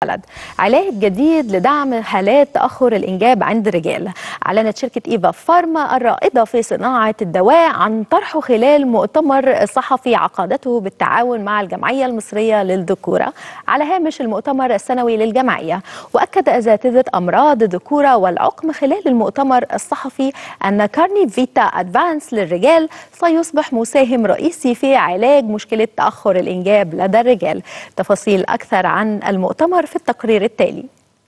البلد علاج جديد لدعم حالات تأخر الإنجاب عند الرجال أعلنت شركة إيفا فارما الرائدة في صناعة الدواء عن طرحه خلال مؤتمر صحفي عقدته بالتعاون مع الجمعية المصرية للذكورة على هامش المؤتمر السنوي للجمعية وأكد أساتذة أمراض الذكورة والعقم خلال المؤتمر الصحفي أن كارني فيتا أدفانس للرجال سيصبح مساهم رئيسي في علاج مشكلة تأخر الإنجاب لدى الرجال تفاصيل أكثر عن المؤتمر في التقرير التالي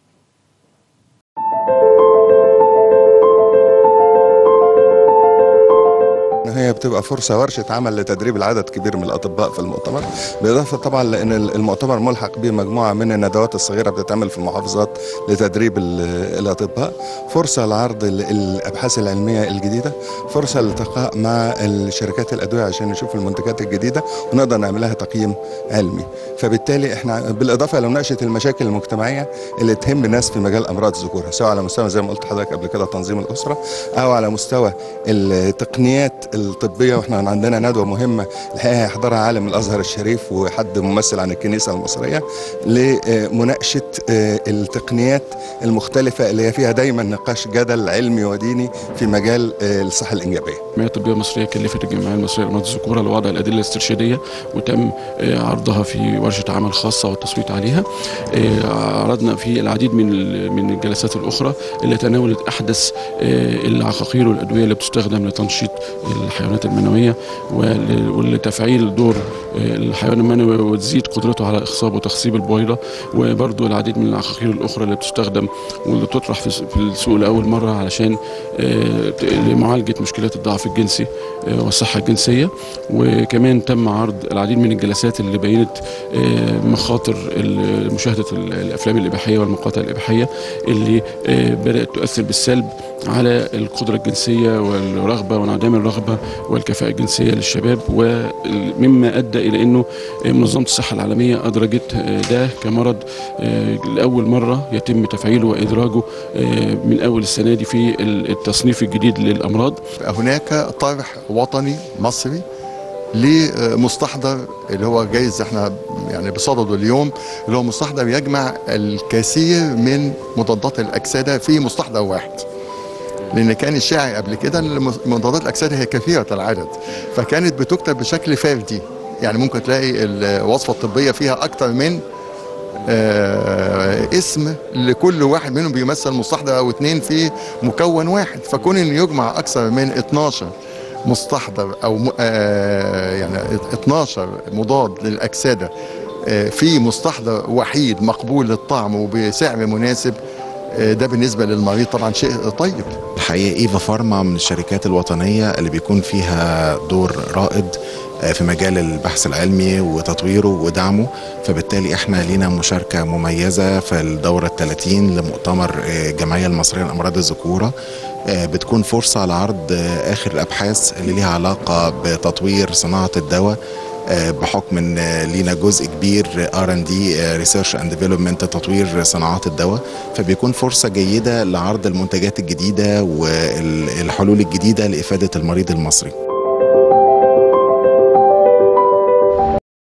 هي بتبقى فرصة ورشة عمل لتدريب العدد كبير من الأطباء في المؤتمر بالإضافة طبعا لأن المؤتمر ملحق بمجموعة من الندوات الصغيرة بتتعمل في المحافظات لتدريب الأطباء فرصة لعرض الأبحاث العلمية الجديدة فرصة للالتقاء مع الشركات الأدوية عشان نشوف المنتجات الجديدة ونقدر نعمل لها تقييم علمي فبالتالي احنا بالإضافة لمناقشة المشاكل المجتمعية اللي تهم الناس في مجال أمراض الذكورة سواء على مستوى زي ما قلت لحضرتك قبل كده تنظيم الأسرة أو على مستوى التقنيات الطبيه واحنا عندنا ندوه مهمه الحقيقه هيحضرها عالم الازهر الشريف وحد ممثل عن الكنيسه المصريه لمناقشه التقنيات المختلفه اللي هي فيها دايما نقاش جدل علمي وديني في مجال الصحه الانجابيه. الجمعيه الطبيه المصريه كلفت الجمعيه المصريه لامراض الذكوره لوضع الادله الاسترشاديه وتم عرضها في ورشه عمل خاصه والتصويت عليها. عرضنا في العديد من من الجلسات الاخرى اللي تناولت احدث العقاقير والادويه اللي بتستخدم لتنشيط الحيوانات المنوية ولتفعيل دور الحيوان المنوي وتزيد قدرته على إخصاب وتخصيب البويضة وبرضه العديد من العقاقير الأخرى اللي بتستخدم واللي تطرح في السوق لأول مرة علشان لمعالجة مشكلات الضعف الجنسي والصحة الجنسية وكمان تم عرض العديد من الجلسات اللي بينت مخاطر مشاهدة الأفلام الإباحية والمقاطع الإباحية اللي بدأت تؤثر بالسلب على القدرة الجنسية والرغبة وانعدام الرغبة والكفاءة الجنسية للشباب ومما أدى إلى أنه منظمة الصحة العالمية أدرجت ده كمرض لأول مرة يتم تفعيله وإدراجه من أول السنة دي في التصنيف الجديد للأمراض هناك طرح وطني مصري لمستحضر اللي هو جايز احنا يعني بصدده اليوم اللي هو مستحضر يجمع الكثير من مضادات الاكسده في مستحضر واحد لان كان الشائع قبل كده ان مضادات الاكسده هي كثيره العدد فكانت بتكتب بشكل فردي يعني ممكن تلاقي الوصفه الطبيه فيها اكثر من آه اسم لكل واحد منهم بيمثل مستحضر او اثنين في مكون واحد فكون انه يجمع اكثر من 12 مستحضر او آه يعني 12 مضاد للاكسده آه في مستحضر وحيد مقبول للطعم وبسعر مناسب ده بالنسبه للمريض طبعا شيء طيب الحقيقه ايفا فارما من الشركات الوطنيه اللي بيكون فيها دور رائد في مجال البحث العلمي وتطويره ودعمه فبالتالي احنا لينا مشاركة مميزة في الدورة الثلاثين لمؤتمر الجمعية المصرية لأمراض الذكورة بتكون فرصة لعرض آخر الأبحاث اللي ليها علاقة بتطوير صناعة الدواء بحكم ان لينا جزء كبير ار ان دي ريسيرش اند ديفلوبمنت تطوير صناعات الدواء فبيكون فرصه جيده لعرض المنتجات الجديده والحلول الجديده لافاده المريض المصري